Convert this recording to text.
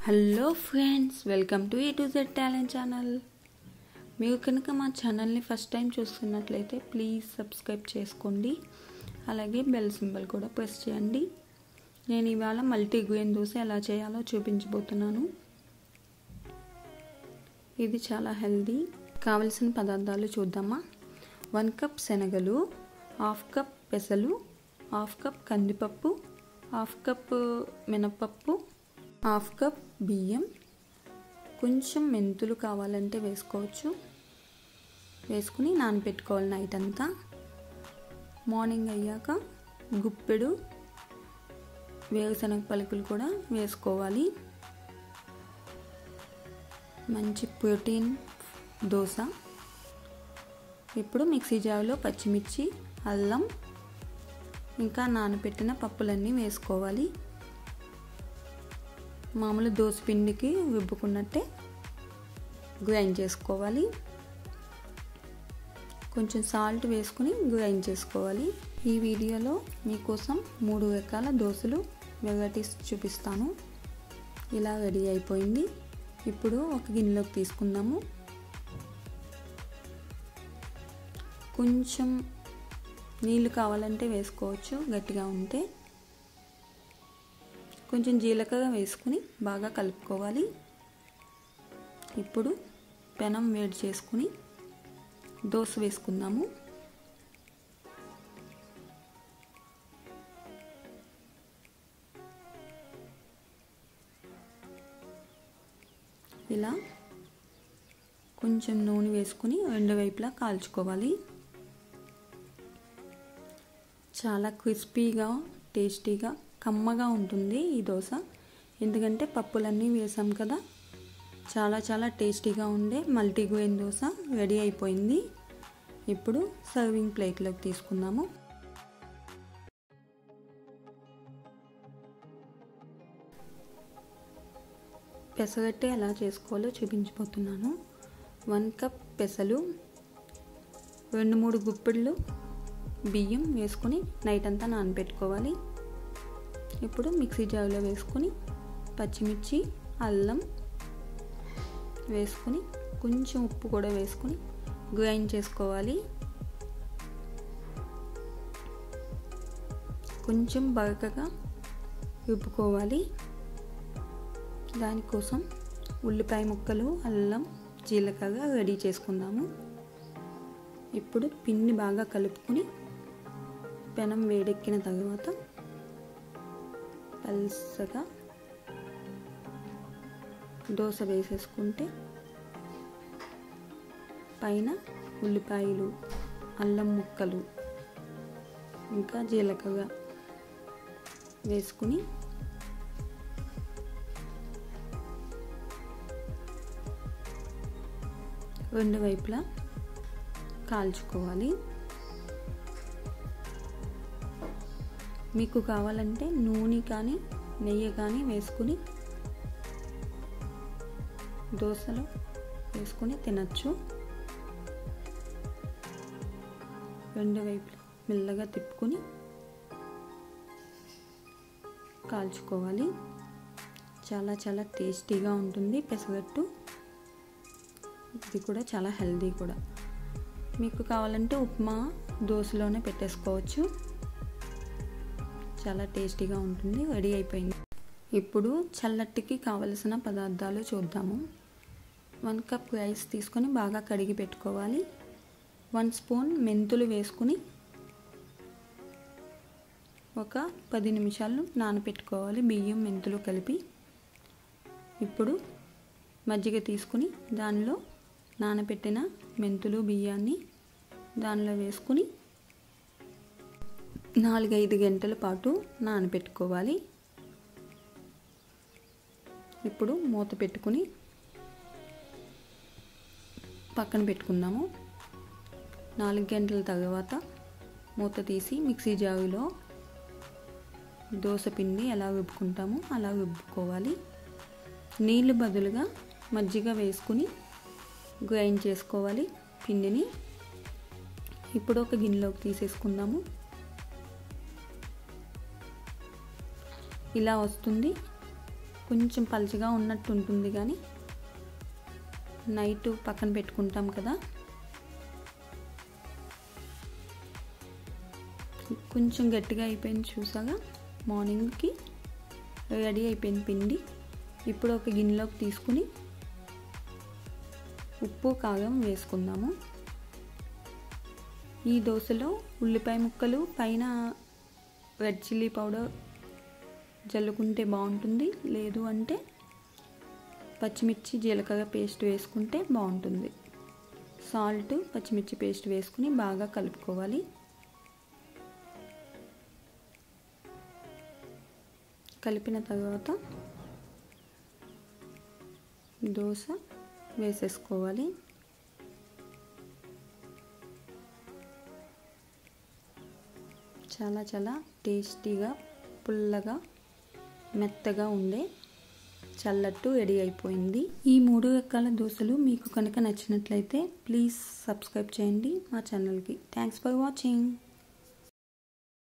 hello friends welcome to A to Z talent channel మీరు కనుక మా ఛానల్ని ఫస్ట్ టైం చూస్తున్నట్లయితే ప్లీజ్ సబ్స్క్రైబ్ చేసుకోండి అలాగే బెల్ సింబల్ కూడా ప్రెస్ చేయండి నేను ఇవాళ మల్టీగ్రెయిన్ దోశ ఎలా చేయాలో చూపించబోతున్నాను ఇది చాలా హెల్దీ కావలసిన పదార్థాలు చూద్దామా వన్ కప్ శనగలు హాఫ్ కప్ పెసలు హాఫ్ కప్ కందిపప్పు హాఫ్ కప్ మినపప్పు హాఫ్ కప్ బియ్యం కొంచెం మెంతులు కావాలంటే వేసుకోవచ్చు వేసుకుని నానబెట్టుకోవాలి నైట్ అంతా మార్నింగ్ అయ్యాక గుప్పెడు వేరుశనగ పలుకులు కూడా వేసుకోవాలి మంచి ప్రోటీన్ దోశ ఇప్పుడు మిక్సీ జార్లో పచ్చిమిర్చి అల్లం ఇంకా నానబెట్టిన పప్పులన్నీ వేసుకోవాలి మామూలు పిండికి రుబ్బుకున్నట్టే గ్రైండ్ చేసుకోవాలి కొంచెం సాల్ట్ వేసుకుని గ్రైండ్ చేసుకోవాలి ఈ వీడియోలో మీకోసం మూడు రకాల దోశలు వెరైటీస్ చూపిస్తాను ఇలా రెడీ అయిపోయింది ఇప్పుడు ఒక గిన్నెలోకి తీసుకుందాము కొంచెం నీళ్ళు కావాలంటే వేసుకోవచ్చు గట్టిగా ఉంటే కొంచెం జీలకర్ర వేసుకుని బాగా కలుపుకోవాలి ఇప్పుడు పెనం వేడి చేసుకుని దోశ వేసుకుందాము ఇలా కొంచెం నూనె వేసుకుని రెండు వైపులా కాల్చుకోవాలి చాలా క్రిస్పీగా టేస్టీగా కమ్మగా ఉంటుంది ఈ దోశ ఎందుకంటే పప్పులన్నీ వేసాం కదా చాలా చాలా టేస్టీగా ఉండే మల్టీగ్రెయిన్ దోశ రెడీ అయిపోయింది ఇప్పుడు సర్వింగ్ ప్లేట్లోకి తీసుకుందాము పెసగట్టి ఎలా చేసుకోవాలో చూపించబోతున్నాను వన్ కప్ పెసలు రెండు మూడు గుప్పిళ్ళు బియ్యం వేసుకొని నైట్ అంతా నానబెట్టుకోవాలి ఇప్పుడు మిక్సీ జార్లో వేసుకొని పచ్చిమిర్చి అల్లం వేసుకొని కొంచెం ఉప్పు కూడా వేసుకొని గ్రైండ్ చేసుకోవాలి కొంచెం బరకగా రుబ్బుకోవాలి దానికోసం ఉల్లిపాయ ముక్కలు అల్లం జీలకర్ర రెడీ చేసుకుందాము ఇప్పుడు పిండి బాగా కలుపుకొని పెనం వేడెక్కిన తర్వాత పల్సగా దోశ వేసేసుకుంటే పైన ఉల్లిపాయలు అల్లం ముక్కలు ఇంకా జీలకర్ర వేసుకుని రెండు వైపులా కాల్చుకోవాలి మీకు కావాలంటే నూనె కానీ నెయ్యి కానీ వేసుకుని దోశలో వేసుకొని తినచ్చు రెండు వైపులా మెల్లగా తిప్పుకొని కాల్చుకోవాలి చాలా చాలా టేస్టీగా ఉంటుంది పెసగట్టు ఇది కూడా చాలా హెల్దీ కూడా మీకు కావాలంటే ఉప్మా దోశలోనే పెట్టేసుకోవచ్చు చాలా టేస్టీగా ఉంటుంది రెడీ అయిపోయింది ఇప్పుడు చల్లటికి కావలసిన పదార్థాలు చూద్దాము వన్ కప్ రైస్ తీసుకొని బాగా కడిగి పెట్టుకోవాలి వన్ స్పూన్ మెంతులు వేసుకుని ఒక పది నిమిషాలు నానపెట్టుకోవాలి బియ్యం మెంతులు కలిపి ఇప్పుడు మజ్జిగ తీసుకుని దానిలో నానబెట్టిన మెంతులు బియ్యాన్ని దానిలో వేసుకుని నాలుగైదు గంటల పాటు నానబెట్టుకోవాలి ఇప్పుడు మూత పెట్టుకుని పక్కన పెట్టుకుందాము నాలుగు గంటల తర్వాత మూత తీసి మిక్సీ జారులో దోశ పిండి ఎలా రుబ్బుకుంటామో అలా రుబ్బుకోవాలి నీళ్ళు బదులుగా మజ్జిగ వేసుకుని గ్రైండ్ చేసుకోవాలి పిండిని ఇప్పుడు ఒక గిన్నెలోకి తీసేసుకుందాము ఇలా వస్తుంది కొంచెం పలుచగా ఉన్నట్టు ఉంటుంది కానీ నైట్ పక్కన పెట్టుకుంటాం కదా కొంచెం గట్టిగా అయిపోయింది చూసాగా మార్నింగ్కి రెడీ అయిపోయింది పిండి ఇప్పుడు ఒక గిన్నెలోకి తీసుకుని ఉప్పు కారం వేసుకుందాము ఈ దోశలో ఉల్లిపాయ ముక్కలు పైన రెడ్ చిల్లీ పౌడర్ జల్లుకుంటే బాగుంటుంది లేదు అంటే పచ్చిమిర్చి జీలకర్ర పేస్ట్ వేసుకుంటే బాగుంటుంది సాల్ట్ పచ్చిమిర్చి పేస్ట్ వేసుకుని బాగా కలుపుకోవాలి కలిపిన తర్వాత దోశ వేసేసుకోవాలి చాలా చాలా టేస్టీగా పుల్లగా మెత్తగా ఉండే చల్లట్టు రెడీ అయిపోయింది ఈ మూడు రకాల దోశలు మీకు కనుక నచ్చినట్లయితే ప్లీజ్ సబ్స్క్రైబ్ చేయండి మా ఛానల్కి థ్యాంక్స్ ఫర్ వాచింగ్